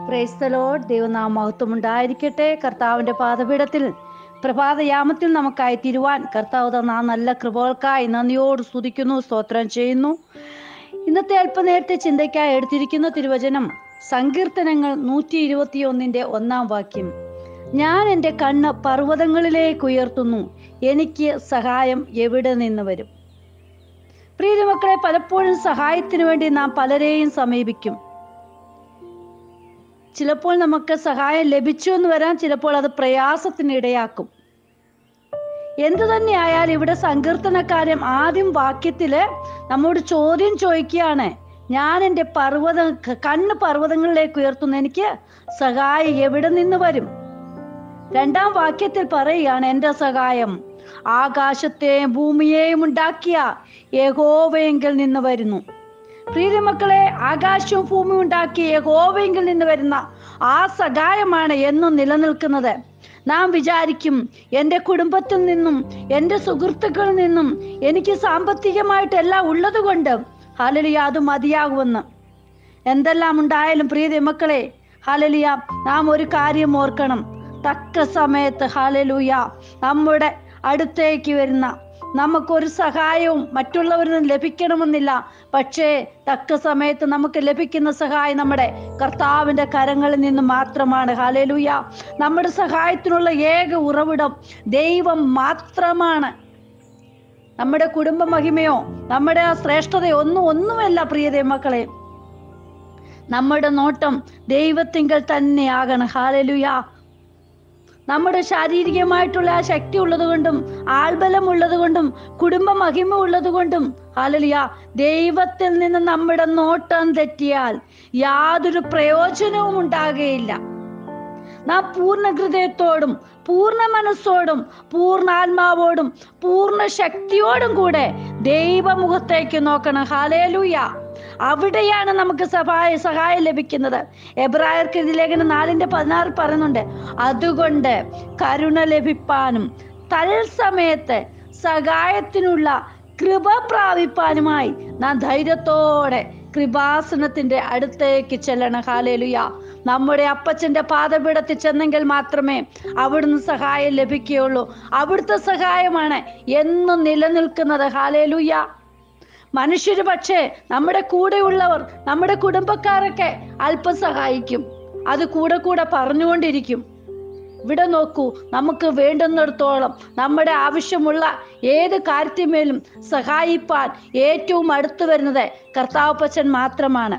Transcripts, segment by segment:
പ്രൈസ്തലോ ദൈവനാമ മഹത്വം ഉണ്ടായിരിക്കട്ടെ കർത്താവിന്റെ പാദപീഠത്തിൽ പ്രഭാതയാമത്തിൽ നമുക്കായി തിരുവാൻ കർത്താവ് തന്ന ആ നല്ല കൃപകൾക്കായി നന്ദിയോട് സ്തുതിക്കുന്നു സ്തോത്രം ചെയ്യുന്നു ഇന്നത്തെ അല്പനേരത്തെ ചിന്തയ്ക്കായി എടുത്തിരിക്കുന്ന തിരുവചനം സങ്കീർത്തനങ്ങൾ നൂറ്റി ഇരുപത്തിയൊന്നിന്റെ ഒന്നാം വാക്യം ഞാൻ എൻ്റെ കണ്ണ് പർവ്വതങ്ങളിലേക്ക് ഉയർത്തുന്നു എനിക്ക് സഹായം എവിടെ നിന്ന് വരും പ്രിയമക്കളെ പലപ്പോഴും സഹായത്തിന് വേണ്ടി നാം പലരെയും സമീപിക്കും ചിലപ്പോൾ നമുക്ക് സഹായം ലഭിച്ചു എന്ന് വരാൻ ചിലപ്പോൾ അത് പ്രയാസത്തിന് ഇടയാക്കും എന്തു തന്നെയായാലും ഇവിടെ സങ്കീർത്തനക്കാരൻ ആദ്യം വാക്യത്തില് നമ്മോട് ചോദ്യം ചോദിക്കുകയാണ് ഞാൻ എൻ്റെ പർവ്വത കണ്ണ് പർവ്വതങ്ങളിലേക്ക് ഉയർത്തുന്നു എനിക്ക് സഹായം എവിടെ നിന്ന് വരും രണ്ടാം വാക്യത്തിൽ പറയുകയാണ് എൻ്റെ സഹായം ആകാശത്തെയും ഭൂമിയെയും ഉണ്ടാക്കിയ യഹോവയെങ്കിൽ നിന്ന് വരുന്നു പ്രീതിമക്കളെ ആകാശവും ഭൂമിയും ഉണ്ടാക്കിയ യഹോവയെങ്കിൽ നിന്ന് വരുന്ന ആ സഹായമാണ് എന്നും നിലനിൽക്കുന്നത് നാം വിചാരിക്കും എൻ്റെ കുടുംബത്തിൽ നിന്നും എൻ്റെ സുഹൃത്തുക്കളിൽ നിന്നും എനിക്ക് സാമ്പത്തികമായിട്ടെല്ലാം ഉള്ളത് കൊണ്ട് ഹാലലിയ അത് മതിയാകുമെന്ന് എന്തെല്ലാം ഉണ്ടായാലും പ്രീതി മക്കളെ ഹാലലിയ നാം ഒരു കാര്യം ഓർക്കണം തക്ക സമയത്ത് ഹാലലൂയ നമ്മുടെ അടുത്തേക്ക് വരുന്ന നമുക്കൊരു സഹായവും മറ്റുള്ളവരിൽ നിന്ന് ലഭിക്കണമെന്നില്ല പക്ഷേ തക്ക സമയത്ത് നമുക്ക് ലഭിക്കുന്ന സഹായം നമ്മുടെ കർത്താവിന്റെ കരങ്ങളിൽ നിന്ന് മാത്രമാണ് ഹാലേലൂയ നമ്മുടെ സഹായത്തിനുള്ള ഏക ഉറവിടം ദൈവം മാത്രമാണ് നമ്മുടെ കുടുംബ മഹിമയോ നമ്മുടെ ആ ശ്രേഷ്ഠതയോ ഒന്നും ഒന്നുമല്ല പ്രിയതേ മക്കളെ നമ്മുടെ നോട്ടം ദൈവത്തിങ്കൽ തന്നെയാകണം ഹാലലുയ നമ്മുടെ ശാരീരികമായിട്ടുള്ള ആ ശക്തി ഉള്ളത് കൊണ്ടും ആൾബലം ഉള്ളത് കൊണ്ടും കുടുംബ മഹിമ ഉള്ളത് കൊണ്ടും ഹാലലിയ ദൈവത്തിൽ നിന്ന് നമ്മുടെ നോട്ടം തെറ്റിയാൽ യാതൊരു പ്രയോജനവും ഉണ്ടാകുകയില്ല നാം പൂർണ്ണ ഹൃദയത്തോടും പൂർണ്ണ മനസ്സോടും പൂർണ്ണാത്മാവോടും പൂർണ്ണ ശക്തിയോടും കൂടെ ദൈവമുഖത്തേക്ക് നോക്കണം ഹാലേലൂയ അവിടെയാണ് നമുക്ക് സഹായ സഹായം ലഭിക്കുന്നത് എബ്രായർക്ക് ഇത് ലേഖനം നാലിന്റെ പതിനാറ് പറയുന്നുണ്ട് അതുകൊണ്ട് കരുണ ലഭിപ്പാനും തൽസമയത്ത് സഹായത്തിനുള്ള കൃപ പ്രാപിപ്പാനുമായി നാം ധൈര്യത്തോടെ കൃപാസനത്തിന്റെ അടുത്തേക്ക് ചെല്ലണം ഹാലേലുയ നമ്മുടെ അപ്പച്ചന്റെ പാദപീഠത്തിൽ ചെന്നെങ്കിൽ മാത്രമേ അവിടുന്ന് സഹായം ലഭിക്കുകയുള്ളൂ അവിടുത്തെ സഹായമാണ് എന്നും നിലനിൽക്കുന്നത് ഹാലേലുയ മനുഷ്യര് പക്ഷേ നമ്മുടെ കൂടെയുള്ളവർ നമ്മുടെ കുടുംബക്കാരൊക്കെ അല്പം സഹായിക്കും അത് കൂടെ കൂടെ പറഞ്ഞുകൊണ്ടിരിക്കും ഇവിടെ നോക്കൂ നമുക്ക് വേണ്ടുന്നിടത്തോളം നമ്മുടെ ആവശ്യമുള്ള ഏത് കാര്യത്തിന്മേലും സഹായിപ്പാൻ ഏറ്റവും അടുത്തു വരുന്നത് കർത്താവപ്പച്ചൻ മാത്രമാണ്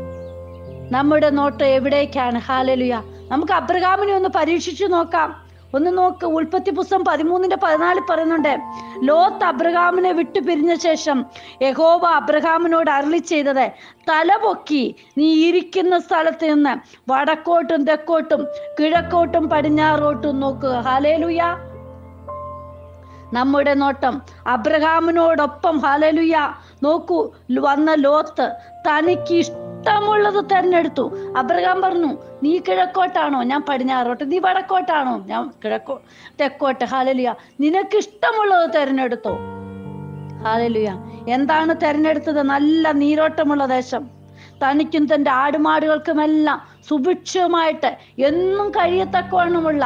നമ്മുടെ നോട്ട് എവിടേക്കാണ് ഹാലലുയ നമുക്ക് അബ്രഹാമിനെ ഒന്ന് പരീക്ഷിച്ചു നോക്കാം ഒന്ന് നോക്ക് ഉൽപ്പത്തി പുസ്തകം പതിമൂന്നിന്റെ പതിനാലിൽ പറയുന്നുണ്ട് ലോത്ത് അബ്രഹാമിനെ വിട്ടു പിരിഞ്ഞ ശേഷം യഹോവ അബ്രഹാമിനോട് അരളി ചെയ്തത് തല പൊക്കി നീ ഇരിക്കുന്ന സ്ഥലത്ത് നിന്ന് വടക്കോട്ടും തെക്കോട്ടും കിഴക്കോട്ടും പടിഞ്ഞാറോട്ടും നോക്കുക ഹാലേലുയ നമ്മുടെ നോട്ടം അബ്രഹാമിനോടൊപ്പം ഹാലലുയ നോക്കൂ വന്ന ലോത്ത് തനിക്ക് ഇഷ്ടമുള്ളത് തെരഞ്ഞെടുത്തു അബ്രഹാം പറഞ്ഞു നീ കിഴക്കോട്ടാണോ ഞാൻ പടിഞ്ഞാറോട്ട് നീ വടക്കോട്ടാണോ ഞാൻ കിഴക്കോ തെക്കോട്ട് ഹാലലുയ നിനക്ക് ഇഷ്ടമുള്ളത് തെരഞ്ഞെടുത്തോ ഹാലലുയ എന്താണ് തെരഞ്ഞെടുത്തത് നല്ല നീരോട്ടമുള്ള ദേശം തനിക്കും തൻ്റെ ആടുമാടുകൾക്കുമെല്ലാം സുഭിക്ഷമായിട്ട് എന്നും കഴിയത്തക്കവണ്ണമുള്ള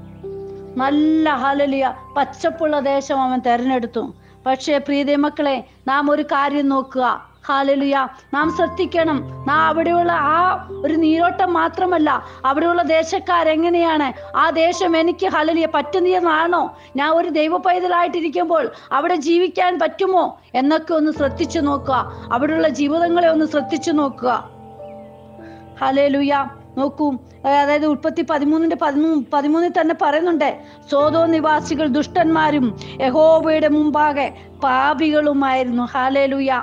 നല്ല ഹാലലിയ പച്ചപ്പുള്ള ദേശം അവൻ തെരഞ്ഞെടുത്തു പക്ഷേ പ്രീതി മക്കളെ നാം ഒരു കാര്യം നോക്കുക ഹാലലിയ നാം ശ്രദ്ധിക്കണം നാം അവിടെയുള്ള ആ ഒരു നീരോട്ടം മാത്രമല്ല അവിടെയുള്ള ദേശക്കാരെങ്ങനെയാണ് ആ ദേശം എനിക്ക് ഹലലിയ പറ്റുന്നതാണോ ഞാൻ ഒരു ദൈവ പൈതലായിട്ടിരിക്കുമ്പോൾ അവിടെ ജീവിക്കാൻ പറ്റുമോ എന്നൊക്കെ ഒന്ന് ശ്രദ്ധിച്ചു നോക്കുക അവിടെയുള്ള ജീവിതങ്ങളെ ഒന്ന് ശ്രദ്ധിച്ചു നോക്കുക ഹലേലുയ നോക്കൂ അതായത് ഉൽപ്പത്തി പതിമൂന്നിന്റെ പതിമൂന്ന് പതിമൂന്നിൽ തന്നെ പറയുന്നുണ്ട് സോതോ നിവാസികൾ ദുഷ്ടന്മാരും യഹോബയുടെ മുമ്പാകെ പാപികളുമായിരുന്നു ഹാലേലുയ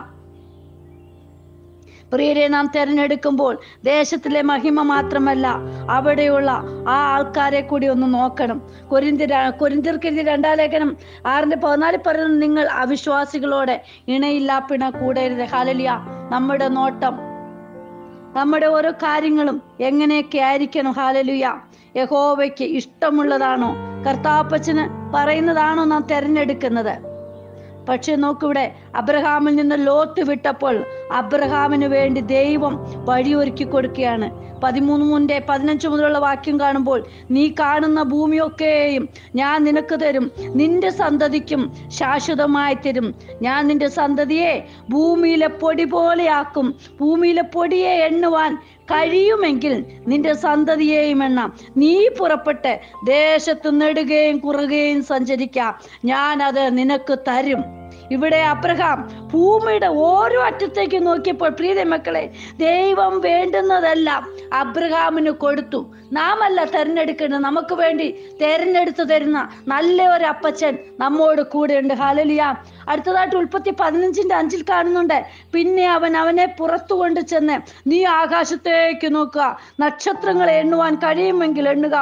പ്രിയരെ നാം തിരഞ്ഞെടുക്കുമ്പോൾ ദേശത്തിലെ മഹിമ മാത്രമല്ല അവിടെയുള്ള ആ ആൾക്കാരെ കൂടി ഒന്ന് നോക്കണം കൊരിന്തിര കൊരിന്തിർക്കെതിരെ രണ്ടാം ലേഖനം ആറിന്റെ പതിനാലിൽ പറയുന്നത് നിങ്ങൾ അവിശ്വാസികളോടെ ഇണയില്ലാ പിണ കൂടരുത് ഹാലലിയ നമ്മുടെ നോട്ടം നമ്മുടെ ഓരോ കാര്യങ്ങളും എങ്ങനെയൊക്കെ ആയിരിക്കണം ഹാലലുയ യഹോവയ്ക്ക് ഇഷ്ടമുള്ളതാണോ കർത്താപ്പച്ചന് പറയുന്നതാണോ നാം തിരഞ്ഞെടുക്കുന്നത് പക്ഷെ നോക്കിവിടെ അബ്രഹാമിൽ നിന്ന് ലോത്ത് വിട്ടപ്പോൾ അബ്രഹാമിന് വേണ്ടി ദൈവം വഴിയൊരുക്കി കൊടുക്കുകയാണ് പതിമൂന്ന് മുന്റെ പതിനഞ്ച് മുതലുള്ള വാക്യം കാണുമ്പോൾ നീ കാണുന്ന ഭൂമിയൊക്കെയും ഞാൻ നിനക്ക് തരും നിന്റെ സന്തതിക്കും ശാശ്വതമായി തരും ഞാൻ നിന്റെ സന്തതിയെ ഭൂമിയിലെ പൊടി പോലെയാക്കും ഭൂമിയിലെ പൊടിയെ എണ്ണുവാൻ കഴിയുമെങ്കിൽ നിന്റെ സന്തതിയെയും എണ്ണാം നീ പുറപ്പെട്ട് ദേശത്ത് നെടുകയും കുറുകയും സഞ്ചരിക്കാം ഞാൻ അത് നിനക്ക് തരും ഇവിടെ അബ്രഹാം ഭൂമിയുടെ ഓരോ അറ്റത്തേക്ക് നോക്കിയപ്പോൾ പ്രീതി മക്കളെ ദൈവം വേണ്ടുന്നതെല്ലാം അബ്രഹാമിന് കൊടുത്തു നാമല്ല തെരഞ്ഞെടുക്കേണ്ടത് നമുക്ക് വേണ്ടി തെരഞ്ഞെടുത്തു തരുന്ന നല്ല ഒരു അപ്പച്ചൻ നമ്മോട് കൂടെ ഉണ്ട് ഹാലലിയ അടുത്തതായിട്ട് ഉൽപ്പത്തി പതിനഞ്ചിന്റെ അഞ്ചിൽ കാണുന്നുണ്ട് പിന്നെ അവൻ അവനെ പുറത്തു കൊണ്ട് ചെന്ന് നീ ആകാശത്തേക്ക് നോക്കുക നക്ഷത്രങ്ങളെ എണ്ണുവാൻ കഴിയുമെങ്കിൽ എണ്ണുക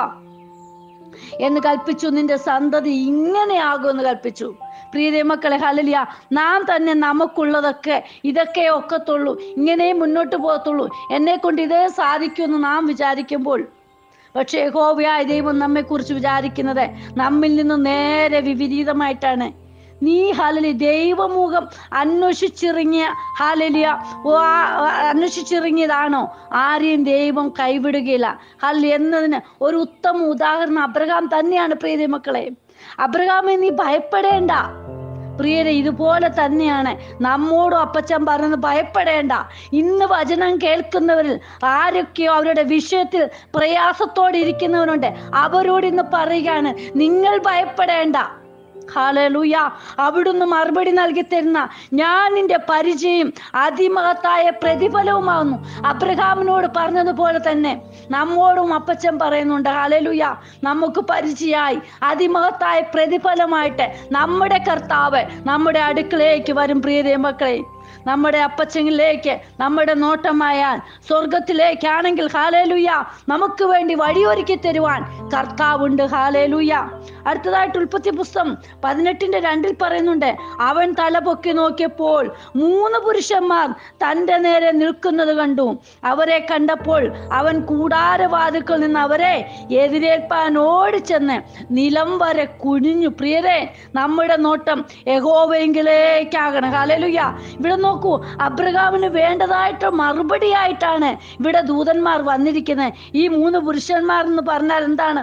എന്ന് കൽപ്പിച്ചു നിന്റെ സന്തതി ഇങ്ങനെയാകുമെന്ന് കൽപ്പിച്ചു പ്രിയതേ മക്കളെ ഹലലിയ നാം തന്നെ നമുക്കുള്ളതൊക്കെ ഇതൊക്കെ ഒക്കത്തുള്ളൂ ഇങ്ങനെ മുന്നോട്ട് പോകത്തുള്ളൂ എന്നെ കൊണ്ട് ഇതേ സാധിക്കുമെന്ന് നാം വിചാരിക്കുമ്പോൾ പക്ഷേ ഹോവയായ ദൈവം നമ്മെ കുറിച്ച് വിചാരിക്കുന്നത് നമ്മിൽ നിന്ന് നേരെ വിപരീതമായിട്ടാണ് നീ ഹാലലി ദൈവമുഖം അന്വേഷിച്ചിറങ്ങിയ ഹാലലിയ ഓ ആ- ആ- അന്വേഷിച്ചിറങ്ങിയതാണോ ആരെയും ദൈവം കൈവിടുകയില്ല ഹാലി എന്നതിന് ഒരു ഉത്തമ ഉദാഹരണം അബ്രഹാം തന്നെയാണ് പ്രിയതേ മക്കളെ അബ്രഹാമെ നീ ഭയപ്പെടേണ്ട പ്രിയരെ ഇതുപോലെ തന്നെയാണ് നമ്മോടും അപ്പച്ചൻ പറയുന്നത് ഭയപ്പെടേണ്ട ഇന്ന് വചനം കേൾക്കുന്നവരിൽ ആരൊക്കെയോ അവരുടെ വിഷയത്തിൽ പ്രയാസത്തോടെ ഇരിക്കുന്നവരുണ്ട് അവരോട് ഇന്ന് പറയുകയാണ് നിങ്ങൾ ഭയപ്പെടേണ്ട ഹാലലൂയ അവിടുന്ന് മറുപടി നൽകി തരുന്ന ഞാൻ നിന്റെ പരിചയം അതിമഹത്തായ പ്രതിഫലവുമാകുന്നു അബ്രഹാമിനോട് പറഞ്ഞതുപോലെ തന്നെ നമ്മോടും അപ്പച്ചൻ പറയുന്നുണ്ട് ഹാലലൂയ നമുക്ക് പരിചയമായി അതിമഹത്തായ പ്രതിഫലമായിട്ട് നമ്മുടെ കർത്താവ് നമ്മുടെ അടുക്കളയിലേക്ക് വരും പ്രിയതേ മക്കളെ നമ്മുടെ അപ്പച്ചനിലേക്ക് നമ്മുടെ നോട്ടമായാൽ സ്വർഗത്തിലേക്കാണെങ്കിൽ ഹാലേലുയ നമുക്ക് വേണ്ടി വഴിയൊരുക്കി തരുവാൻ കർത്താവുണ്ട് ഹാലേലുയ അടുത്തതായിട്ട് ഉൽപ്പത്തി പുസ്തകം പതിനെട്ടിന്റെ രണ്ടിൽ പറയുന്നുണ്ട് അവൻ തല പൊക്കി നോക്കിയപ്പോൾ മൂന്ന് പുരുഷന്മാർ തന്റെ നേരെ നിൽക്കുന്നത് കണ്ടു അവരെ കണ്ടപ്പോൾ അവൻ കൂടാരവാതുക്കൾ നിന്ന് അവരെ എതിരേൽപ്പാൻ ഓടിച്ചെന്ന് നിലം വരെ കുനിഞ്ഞു പ്രിയരെ നമ്മുടെ നോട്ടം യഹോവെങ്കിലേക്കാകണം ഹാലലുയ ഇവിടെ നോക്കൂ അബ്രഹാമിന് വേണ്ടതായിട്ട് മറുപടിയായിട്ടാണ് ഇവിടെ ദൂതന്മാർ വന്നിരിക്കുന്നത് ഈ മൂന്ന് പുരുഷന്മാർ എന്ന് പറഞ്ഞാൽ എന്താണ്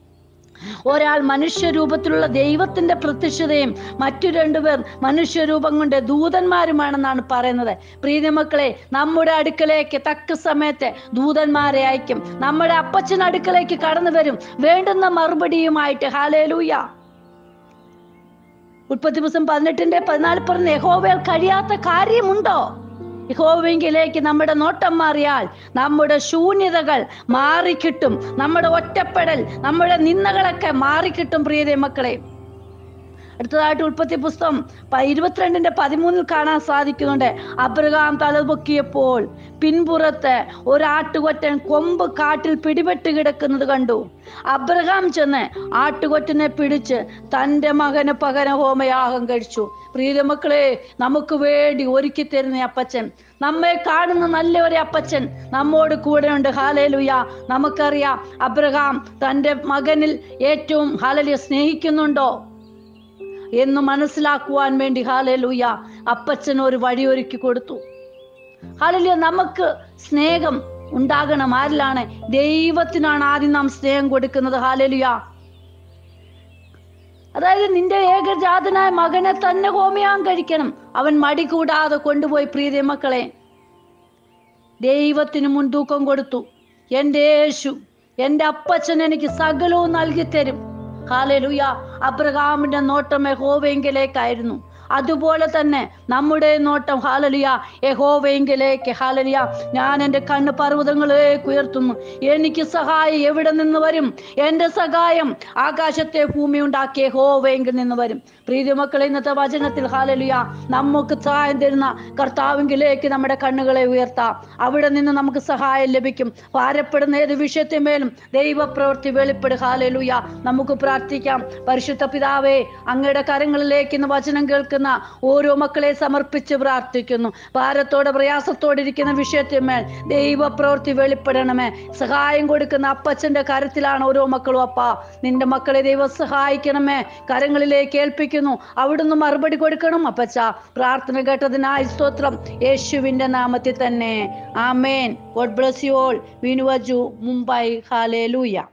ഒരാൾ മനുഷ്യരൂപത്തിലുള്ള ദൈവത്തിന്റെ പ്രത്യക്ഷതയും മറ്റു രണ്ടുപേർ മനുഷ്യരൂപം കൊണ്ട് ദൂതന്മാരുമാണെന്നാണ് പറയുന്നത് പ്രീതിമക്കളെ നമ്മുടെ അടുക്കലേക്ക് തക്ക സമയത്ത് ദൂതന്മാരെ അയക്കും നമ്മുടെ അപ്പച്ചൻ അടുക്കലേക്ക് കടന്നു വരും വേണ്ടുന്ന മറുപടിയുമായിട്ട് ഹാലേലൂയ ഉൽപ്പത്തി പുസ്തകം പതിനെട്ടിന്റെ പതിനാല് പറഞ്ഞ യഹോവയാൽ കഴിയാത്ത കാര്യമുണ്ടോ യഹോവെങ്കിലേക്ക് നമ്മുടെ നോട്ടം മാറിയാൽ നമ്മുടെ ശൂന്യതകൾ മാറിക്കിട്ടും നമ്മുടെ ഒറ്റപ്പെടൽ നമ്മുടെ നിന്ദകളൊക്കെ മാറിക്കിട്ടും പ്രിയതേ മക്കളെ അടുത്തതായിട്ട് ഉൽപ്പത്തി പുസ്തകം പ- ഇരുപത്തിരണ്ടിന്റെ പതിമൂന്നിൽ കാണാൻ സാധിക്കുന്നുണ്ട് അബ്രഹാം തലപൊക്കിയപ്പോൾ പിൻപുറത്ത് ഒരാട്ടുകൊറ്റൻ കൊമ്പ് കാട്ടിൽ പിടിപെട്ട് കിടക്കുന്നത് കണ്ടു അബ്രഹാം ചെന്ന് ആട്ടുകൊറ്റനെ പിടിച്ച് തന്റെ മകന് പകരം ഹോമയാഗം കഴിച്ചു പ്രീതമക്കളെ നമുക്ക് വേണ്ടി ഒരുക്കി തരുന്ന ഈ അപ്പച്ചൻ നമ്മെ കാണുന്ന നല്ല ഒരു അപ്പച്ചൻ നമ്മോട് കൂടെ ഉണ്ട് ഹാലേലുയ നമുക്കറിയാം അബ്രഹാം തന്റെ മകനിൽ ഏറ്റവും ഹാലലിയ സ്നേഹിക്കുന്നുണ്ടോ എന്ന് മനസ്സിലാക്കുവാൻ വേണ്ടി ഹാലലൂയ അപ്പച്ചൻ ഒരു വഴിയൊരുക്കി കൊടുത്തു ഹാലലിയ നമുക്ക് സ്നേഹം ഉണ്ടാകണം ആരിലാണ് ദൈവത്തിനാണ് ആദ്യം നാം സ്നേഹം കൊടുക്കുന്നത് ഹാലലുയ അതായത് നിന്റെ ഏകജാതനായ മകനെ തന്നെ ഹോമിയാൻ കഴിക്കണം അവൻ മടി കൂടാതെ കൊണ്ടുപോയി പ്രീതി മക്കളെ ദൈവത്തിന് മുൻതൂക്കം കൊടുത്തു എൻ്റെ യേശു എൻ്റെ അപ്പച്ചൻ എനിക്ക് സകലവും നൽകി തരും ഹാലലുയ അബ്രഹാമിന്റെ നോട്ടം യഹോവെങ്കിലേക്കായിരുന്നു അതുപോലെ തന്നെ നമ്മുടെ നോട്ടം ഹാലലിയ യഹോവെങ്കിലേക്ക് ഹാലലിയ ഞാൻ എൻ്റെ കണ്ണ് പർവ്വതങ്ങളിലേക്ക് ഉയർത്തുന്നു എനിക്ക് സഹായം എവിടെ നിന്ന് വരും എൻ്റെ സഹായം ആകാശത്തെ ഭൂമി ഉണ്ടാക്കിയ യഹോവെങ്കിൽ നിന്ന് വരും പ്രീതി മക്കളെ ഇന്നത്തെ വചനത്തിൽ ഹാലലിയ നമുക്ക് സഹായം തരുന്ന കർത്താവിങ്കിലേക്ക് നമ്മുടെ കണ്ണുകളെ ഉയർത്താം അവിടെ നിന്ന് നമുക്ക് സഹായം ലഭിക്കും ഭാരപ്പെടുന്ന ഏത് വിഷയത്തിന്മേലും ദൈവപ്രവൃത്തി വെളിപ്പെടുക ഹാലലുയ നമുക്ക് പ്രാർത്ഥിക്കാം പരിശുദ്ധ പിതാവേ അങ്ങയുടെ കരങ്ങളിലേക്ക് ഇന്ന് വചനം കേൾക്കുന്ന കൊടുക്കുന്ന ഓരോ മക്കളെ സമർപ്പിച്ച് പ്രാർത്ഥിക്കുന്നു ഭാരത്തോടെ പ്രയാസത്തോടെ ഇരിക്കുന്ന വിഷയത്തിന്മേൽ ദൈവപ്രവൃത്തി വെളിപ്പെടണമേ സഹായം കൊടുക്കുന്ന അപ്പച്ചന്റെ കരത്തിലാണ് ഓരോ മക്കളും അപ്പ നിന്റെ മക്കളെ ദൈവം സഹായിക്കണമേ കരങ്ങളിലേക്ക് ഏൽപ്പിക്കുന്നു അവിടുന്ന് മറുപടി കൊടുക്കണം അപ്പച്ച പ്രാർത്ഥന കേട്ടതിനായി സ്തോത്രം യേശുവിന്റെ നാമത്തിൽ തന്നെ amen God bless you all വിനുവജു മുംബൈ ഹാലേലൂയ